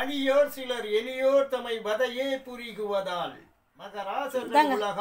மணியோர் சிலர் எளியோர் தம்மை வதையே புரிகுவதால் மகராசர்கள் உலக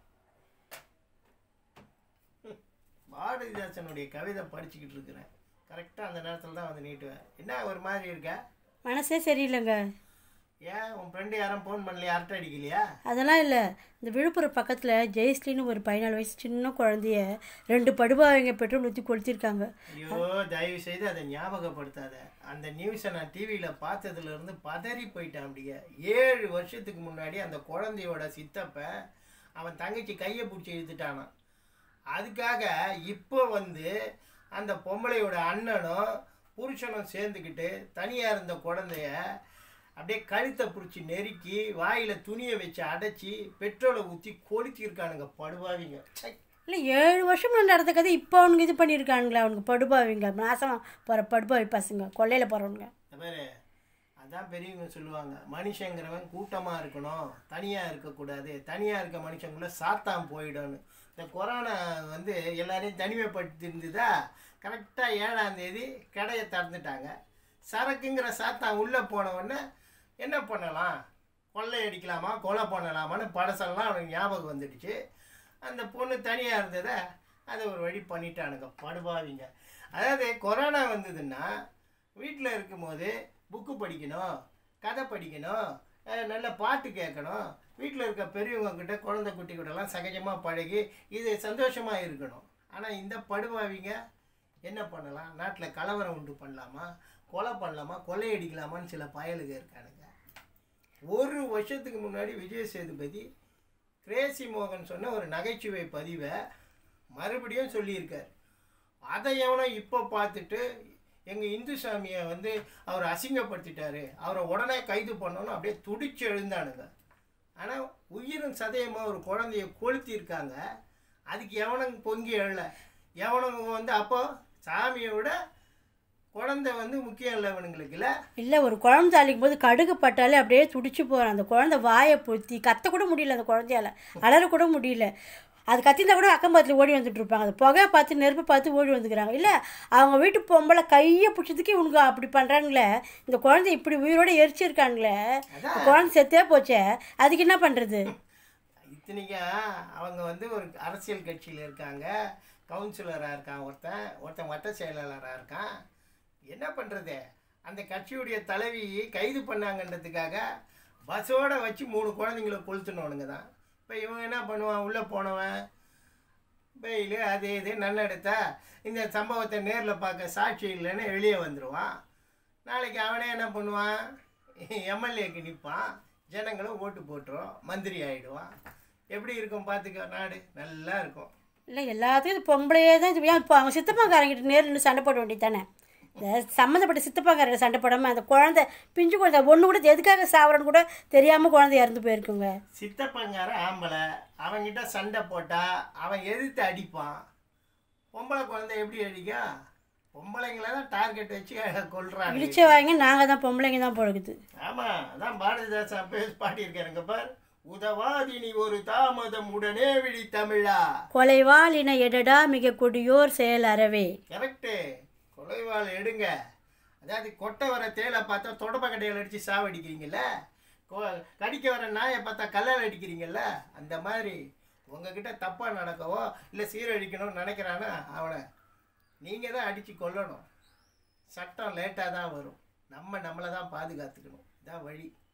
பாரதிதாசனுடைய கவிதை படிச்சுக்கிட்டு இருக்கிறேன் கரெக்டாக அந்த நேரத்தில் தான் வந்து நீட்டுவேன் என்ன ஒரு மாதிரி இருக்க மனசே சரியில்லைங்க ஏன் உன் ஃப்ரெண்டு யாரும் ஃபோன் பண்ணலையா அரட்டை அடிக்கலையா அதெல்லாம் இல்லை இந்த விழுப்புரம் பக்கத்தில் ஜெயஸ்ரீன்னு ஒரு பதினாலு வயசு சின்ன குழந்தைய ரெண்டு படுபாவைங்க பெட்ரோல் ஊற்றி கொளுத்திருக்காங்க ஐயோ தயவு செய்து அதை ஞாபகப்படுத்தாத அந்த நியூஸை நான் டிவியில் பார்த்ததுலேருந்து பதறி போயிட்டேன் அப்படியே ஏழு வருஷத்துக்கு முன்னாடி அந்த குழந்தையோட சித்தப்ப அவன் தங்கச்சி கையை பிடிச்சி இழுத்துட்டானான் அதுக்காக இப்போ வந்து அந்த பொம்பளையோட அண்ணனும் புருஷனும் சேர்ந்துக்கிட்டு தனியாக இருந்த குழந்தைய அப்படியே கழுத்தை பிடிச்சி நெருக்கி வாயில் துணியை வச்சு அடைச்சி பெட்ரோலை ஊற்றி கொளுத்திருக்கானுங்க படுவாவிங்க ச்சை இல்லை ஏழு வருஷம் முன்னாடி நடந்த கதை இப்போ அவனுக்கு இது பண்ணியிருக்கானுங்களே அவனுக்கு படுபாவிங்க நாசமாக போகிற படுபாவி பசங்க கொள்ளையில் போகிறவனுங்க இந்த பாரு அதான் பெரியவங்க சொல்லுவாங்க மனுஷங்கிறவன் கூட்டமாக இருக்கணும் தனியாக இருக்கக்கூடாது தனியாக இருக்க மனுஷங்குள்ள சாத்தான் போயிடும்னு இந்த கொரோனா வந்து எல்லாரையும் தனிமைப்படுத்தி இருந்ததா கரெக்டாக ஏழாம் தேதி கடையை திறந்துட்டாங்க சரக்குங்கிற சாத்தான் உள்ளே போன உடனே என்ன பண்ணலாம் கொள்ளை அடிக்கலாமா கொலை பண்ணலாமான்னு படசெல்லாம் அவனுக்கு ஞாபகம் வந்துடுச்சு அந்த பொண்ணு தனியாக இருந்ததை அதை ஒரு வழி பண்ணிட்டானுங்க படுபாவிங்க அதாவது கொரோனா வந்ததுன்னா வீட்டில் இருக்கும்போது புக்கு படிக்கணும் கதை படிக்கணும் அஹ் நல்ல பாட்டு கேட்கணும் வீட்டில் இருக்க பெரியவங்க கிட்ட குழந்தை குட்டி கூடலாம் சகஜமாக பழகி இது சந்தோஷமாக இருக்கணும் ஆனால் இந்த படுபாவிங்க என்ன பண்ணலாம் நாட்டில் கலவரம் உண்டு பண்ணலாமா கொலை பண்ணலாமா கொள்ளையடிக்கலாமான்னு சில பயலுக இருக்கானுங்க ஒரு வருஷத்துக்கு முன்னாடி விஜய் சேதுபதி கிரேசி மோகன் சொன்ன ஒரு நகைச்சுவை பதிவை மறுபடியும் சொல்லியிருக்கார் அதை எவனோ இப்போ பார்த்துட்டு எங்கள் இந்து சாமியை வந்து அவர் அசிங்கப்படுத்திட்டாரு அவரை உடனே கைது பண்ணணும்னு அப்படியே துடிச்சு எழுந்தானுங்க ஆனால் உயிரும் சதயமாக ஒரு குழந்தைய கொளுத்தியிருக்காங்க அதுக்கு எவனும் பொங்கி எழல எவனுங்க வந்து அப்போ சாமியை விட குழந்தை வந்து முக்கியம் இல்லை இவனுங்களுக்கு இல்லை இல்லை ஒரு குழம்பு தாளிக்கும் போது கடுகு பட்டாலே அப்படியே துடிச்சு போகிறான் அந்த குழந்தை வாயை பொத்தி கத்த கூட முடியல அந்த குழந்தையால அலற கூட முடியல அது கத்திருந்தா கூட அக்கம் பக்கத்தில் ஓடி வந்துட்டு இருப்பாங்க அந்த புகையை பார்த்து நெருப்பை பார்த்து ஓடி வந்துக்கிறாங்க இல்லை அவங்க வீட்டு பொம்பளை கையை பிடிச்சதுக்கு இவனுங்க அப்படி பண்ணுறாங்களே இந்த குழந்தை இப்படி உயிரோட எரிச்சிருக்காங்களே இந்த குழந்தை செத்தே போச்சே அதுக்கு என்ன பண்ணுறது இத்தனைக்கும் அவங்க வந்து ஒரு அரசியல் கட்சியில் இருக்காங்க கவுன்சிலராக இருக்கான் ஒருத்தன் ஒருத்தன் வட்ட செயலாளராக இருக்கான் என்ன பண்ணுறது அந்த கட்சியுடைய தலைவி கைது பண்ணாங்கன்றதுக்காக பஸ்ஸோட வச்சு மூணு குழந்தைங்கள கொளுத்துனவனுங்க தான் இப்போ இவங்க என்ன பண்ணுவான் உள்ளே போனவன் பெயில் அது இது நன்னெடுத்தா இந்த சம்பவத்தை நேரில் பார்க்க சாட்சி இல்லைன்னு வெளியே வந்துடுவான் நாளைக்கு அவனே என்ன பண்ணுவான் எம்எல்ஏக்கு நிற்பான் ஜனங்களும் ஓட்டு போட்டுரும் மந்திரி ஆயிடுவான் எப்படி இருக்கும் பார்த்துக்க நாடு நல்லா இருக்கும் இல்லை எல்லாத்தையும் இது பொம்பளையே தான் இது ஏன் இப்போ அவங்க சித்தப்பாக்காரங்கிட்ட நேரில் நின்று சண்டை போட வேண்டியது தானே இந்த சம்மந்தப்பட்ட சித்தப்பாக்காரங்க சண்டை போடாமல் அந்த குழந்தை பிஞ்சு குழந்தை ஒன்று கூட எதுக்காக சாவரன்னு கூட தெரியாமல் குழந்தை இறந்து போயிருக்குங்க சித்தப்பங்கார ஆம்பளை அவன்கிட்ட சண்டை போட்டா அவன் எதிர்த்து அடிப்பான் பொம்பளை குழந்தை எப்படி அடிக்கும் பொம்பளைங்கள தான் டார்கெட் வச்சு கொள்றாங்க இடிச்ச வாங்க நாங்கள் தான் பொம்பளைங்க தான் பொழுகுது ஆமா அதான் பாரதிதாசன் அப்பவே பாடியிருக்காருங்க பார் உதவாதினி ஒரு தாமதம் உடனே விழி தமிழா கொலைவால் இன எடடா மிக கொடியோர் செயல் அறவே கரெக்டு கொலைவாள் எடுங்க அதாவது கொட்டை வர தேலை பார்த்தா தொடப்ப கடையில் அடித்து சாவடிக்கிறீங்கல்ல கொ- கடிக்க வர நாயை பார்த்தா கல்லால் அடிக்கிறீங்கல்ல அந்த மாதிரி உங்ககிட்ட தப்பாக நடக்கவோ இல்லை சீரழிக்கணும்னு நினைக்கிறானா அவனை நீங்கள் தான் அடித்து கொல்லணும் சட்டம் லேட்டாக தான் வரும் நம்ம நம்மளை தான் பாதுகாத்துக்கணும் இதான் வழி